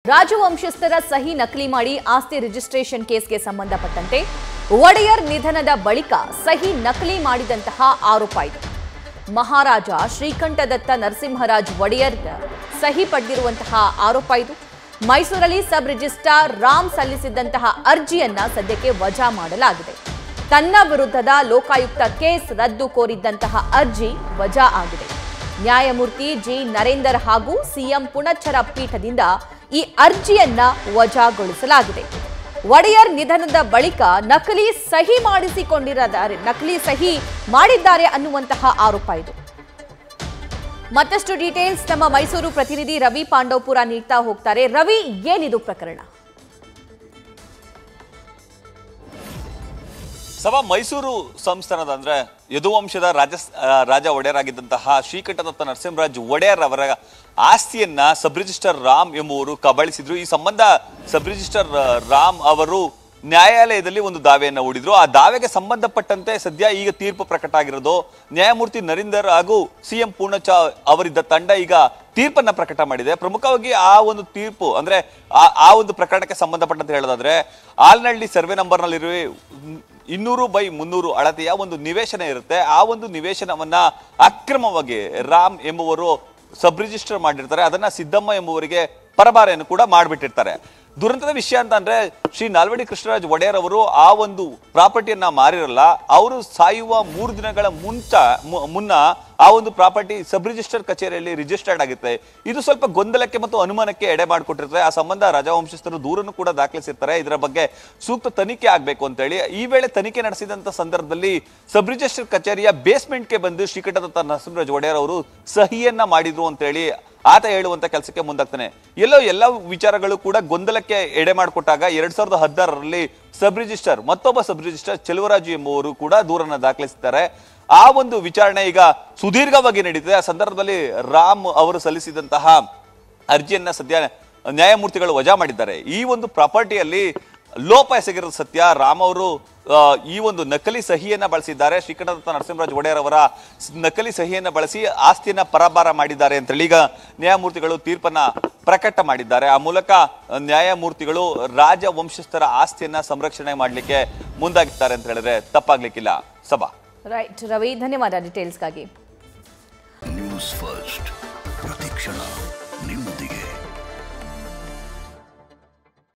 ರಾಜವಂಶಸ್ಥರ ಸಹಿ ನಕಲಿ ಮಾಡಿ ಆಸ್ತಿ ರಿಜಿಸ್ಟ್ರೇಷನ್ ಕೇಸ್ಗೆ ಸಂಬಂಧಪಟ್ಟಂತೆ ಒಡೆಯರ್ ನಿಧನದ ಬಳಿಕ ಸಹಿ ನಕಲಿ ಮಾಡಿದಂತಹ ಆರೋಪ ಇದೆ ಮಹಾರಾಜ ಶ್ರೀಕಂಠದತ್ತ ನರಸಿಂಹರಾಜ್ ಒಡೆಯರ್ ಸಹಿ ಪಡೆದಿರುವಂತಹ ಆರೋಪ ಇದು ಮೈಸೂರಲ್ಲಿ ಸಬ್ ರಿಜಿಸ್ಟ್ರಾರ್ ರಾಮ್ ಸಲ್ಲಿಸಿದ್ದಂತಹ ಅರ್ಜಿಯನ್ನ ಸದ್ಯಕ್ಕೆ ವಜಾ ಮಾಡಲಾಗಿದೆ ತನ್ನ ವಿರುದ್ಧದ ಲೋಕಾಯುಕ್ತ ಕೇಸ್ ರದ್ದು ಕೋರಿದ್ದಂತಹ ಅರ್ಜಿ ವಜಾ ಆಗಿದೆ ನ್ಯಾಯಮೂರ್ತಿ ಜಿ ನರೇಂದರ್ ಹಾಗೂ ಸಿಎಂ ಪುಣಚ್ಚರ ಪೀಠದಿಂದ ಈ ಅರ್ಜಿಯನ್ನ ವಜಾಗೊಳಿಸಲಾಗಿದೆ ಒಡೆಯರ್ ನಿಧನದ ಬಳಿಕ ನಕಲಿ ಸಹಿ ಮಾಡಿಸಿಕೊಂಡಿದ್ದಾರೆ ನಕಲಿ ಸಹಿ ಮಾಡಿದ್ದಾರೆ ಅನ್ನುವಂತಹ ಆರೋಪ ಇದು ಮತ್ತಷ್ಟು ಡೀಟೇಲ್ಸ್ ನಮ್ಮ ಮೈಸೂರು ಪ್ರತಿನಿಧಿ ರವಿ ಪಾಂಡವಪುರ ನೀಡ್ತಾ ಹೋಗ್ತಾರೆ ರವಿ ಏನಿದು ಪ್ರಕರಣ ಸಭಾ ಮೈಸೂರು ಸಂಸ್ಥಾನದ ಅಂದ್ರೆ ಯದುವಂಶದ ರಾಜ ಆ, ರಾಜ ಒಡೆಯರಾಗಿದ್ದಂತಹ ಶ್ರೀಕಂಠದತ್ತ ನರಸಿಂಹರಾಜ್ ಒಡೆಯರ್ ಅವರ ಆಸ್ತಿಯನ್ನ ಸಬ್ ರಿಜಿಸ್ಟರ್ ರಾಮ್ ಎಂಬುವರು ಕಬಳಿಸಿದ್ರು ಈ ಸಂಬಂಧ ಸಬ್ ರಿಜಿಸ್ಟರ್ ಆ, ರಾಮ್ ಅವರು ನ್ಯಾಯಾಲಯದಲ್ಲಿ ಒಂದು ದಾವೆಯನ್ನ ಹೂಡಿದ್ರು ಆ ದಾವೆಗೆ ಸಂಬಂಧಪಟ್ಟಂತೆ ಸದ್ಯ ಈಗ ತೀರ್ಪು ಪ್ರಕಟ ಆಗಿರೋದು ನ್ಯಾಯಮೂರ್ತಿ ನರೀಂದರ್ ಹಾಗೂ ಸಿಎಂ ಪೂರ್ಣಚ ಅವರಿದ್ದ ತಂಡ ಈಗ ತೀರ್ಪನ್ನ ಪ್ರಕಟ ಮಾಡಿದೆ ಪ್ರಮುಖವಾಗಿ ಆ ಒಂದು ತೀರ್ಪು ಅಂದ್ರೆ ಆ- ಆ ಒಂದು ಪ್ರಕರಣಕ್ಕೆ ಸಂಬಂಧಪಟ್ಟಂತೆ ಹೇಳೋದಾದ್ರೆ ಆಲ್ನಹಳ್ಳಿ ಸರ್ವೆ ನಂಬರ್ನಲ್ಲಿರುವ ಇನ್ನೂರು ಬೈ ಮುನ್ನೂರು ಅಳತೆಯ ಒಂದು ನಿವೇಶನ ಇರುತ್ತೆ ಆ ಒಂದು ನಿವೇಶನವನ್ನ ಅಕ್ರಮವಾಗಿ ರಾಮ್ ಎಂಬುವರು ಸಬ್ ರಿಜಿಸ್ಟರ್ ಮಾಡಿರ್ತಾರೆ ಅದನ್ನ ಸಿದ್ದಮ್ಮ ಎಂಬುವರಿಗೆ ಪರಭಾರೆಯನ್ನು ಕೂಡ ಮಾಡಿಬಿಟ್ಟಿರ್ತಾರೆ ದುರಂತದ ವಿಷಯ ಅಂತ ಅಂದ್ರೆ ಶ್ರೀ ನಾಲ್ವಡಿ ಕೃಷ್ಣರಾಜ್ ಒಡೆಯರ್ ಅವರು ಆ ಒಂದು ಪ್ರಾಪರ್ಟಿಯನ್ನ ಮಾರಿರಲ್ಲ ಅವರು ಸಾಯುವ ಮೂರು ದಿನಗಳ ಮುಂಚ ಮು- ಮುನ್ನ ಆ ಒಂದು ಪ್ರಾಪರ್ಟಿ ಸಬ್ ರಿಜಿಸ್ಟರ್ ಕಚೇರಿಯಲ್ಲಿ ರಿಜಿಸ್ಟರ್ಡ್ ಆಗುತ್ತೆ ಇದು ಸ್ವಲ್ಪ ಗೊಂದಲಕ್ಕೆ ಮತ್ತು ಅನುಮಾನಕ್ಕೆ ಎಡೆ ಮಾಡಿಕೊಟ್ಟಿರ್ತಾರೆ ಆ ಸಂಬಂಧ ರಾಜವಂಶಸ್ಥರು ದೂರನ್ನು ಕೂಡ ದಾಖಲಿಸಿರ್ತಾರೆ ಇದರ ಬಗ್ಗೆ ಸೂಕ್ತ ತನಿಖೆ ಆಗಬೇಕು ಅಂತ ಹೇಳಿ ಈ ವೇಳೆ ತನಿಖೆ ನಡೆಸಿದಂತ ಸಂದರ್ಭದಲ್ಲಿ ಸಬ್ ರಿಜಿಸ್ಟರ್ ಕಚೇರಿಯ ಬೇಸ್ಮೆಂಟ್ಗೆ ಬಂದು ಶ್ರೀಕಂಠದತ್ತ ನರಸಿಂಹರಾಜ್ ಒಡೆಯರ್ ಅವರು ಸಹಿಯನ್ನ ಮಾಡಿದ್ರು ಅಂತ ಹೇಳಿ ಆತ ಹೇಳುವಂತ ಕೆಲಸಕ್ಕೆ ಮುಂದಾಗ್ತಾನೆ ಎಲ್ಲೋ ಎಲ್ಲ ವಿಚಾರಗಳು ಕೂಡ ಗೊಂದಲಕ್ಕೆ ಎಡೆ ಮಾಡಿಕೊಟ್ಟಾಗ ಎರಡ್ ಸಾವಿರದ ಹದಿನಾರರಲ್ಲಿ ಸಬ್ ರಿಜಿಸ್ಟರ್ ಮತ್ತೊಬ್ಬ ಸಬ್ ರಿಜಿಸ್ಟರ್ ಚೆಲುವರಾಜು ಎಂಬುವರು ಕೂಡ ದೂರನ್ನ ದಾಖಲಿಸಿದ್ದಾರೆ ಆ ಒಂದು ವಿಚಾರಣೆ ಈಗ ಸುದೀರ್ಘವಾಗಿ ನಡೀತಿದೆ ಆ ಸಂದರ್ಭದಲ್ಲಿ ರಾಮ್ ಅವರು ಸಲ್ಲಿಸಿದಂತಹ ಅರ್ಜಿಯನ್ನ ಸದ್ಯ ನ್ಯಾಯಮೂರ್ತಿಗಳು ವಜಾ ಮಾಡಿದ್ದಾರೆ ಈ ಒಂದು ಪ್ರಾಪರ್ಟಿಯಲ್ಲಿ ಲೋಪ ಎಸಗಿರೋದು ಸತ್ಯ ರಾಮ್ ಅವರು ಆ, ಈ ಒಂದು ನಕಲಿ ಸಹಿಯನ್ನ ಬಳಸಿದ್ದಾರೆ ಶ್ರೀಕಂಠದತ್ತ ನರಸಿಂಹರಾಜ್ ಒಡೆಯರ್ ಅವರ ಸ್- ನಕಲಿ ಸಹಿಯನ್ನ ಬಳಸಿ ಆಸ್ತಿಯನ್ನ ಪರಭಾರ ಮಾಡಿದ್ದಾರೆ ಅಂತ ಹೇಳಿ ಈಗ ನ್ಯಾಯಮೂರ್ತಿಗಳು ತೀರ್ಪನ್ನ ಪ್ರಕಟ ಮಾಡಿದ್ದಾರೆ ಆ ಮೂಲಕ ಆ, ನ್ಯಾಯಮೂರ್ತಿಗಳು ರಾಜ ವಂಶಸ್ಥರ ಆಸ್ತಿಯನ್ನ ಸಂರಕ್ಷಣೆ ಮಾಡಲಿಕ್ಕೆ ಮುಂದಾಗಿದ್ದಾರೆ ಅಂತ ಹೇಳಿದ್ರೆ ತಪ್ಪಾಗ್ಲಿಕ್ಕಿಲ್ಲ ಸಭಾ ರೈಟ್ ರವಿ ಧನ್ಯವಾದ ಡೀಟೇಲ್ಸ್ಗಾಗಿ ನ್ಯೂಸ್ ಫಸ್ಟ್ ಪ್ರತಿಕ್ಷಣ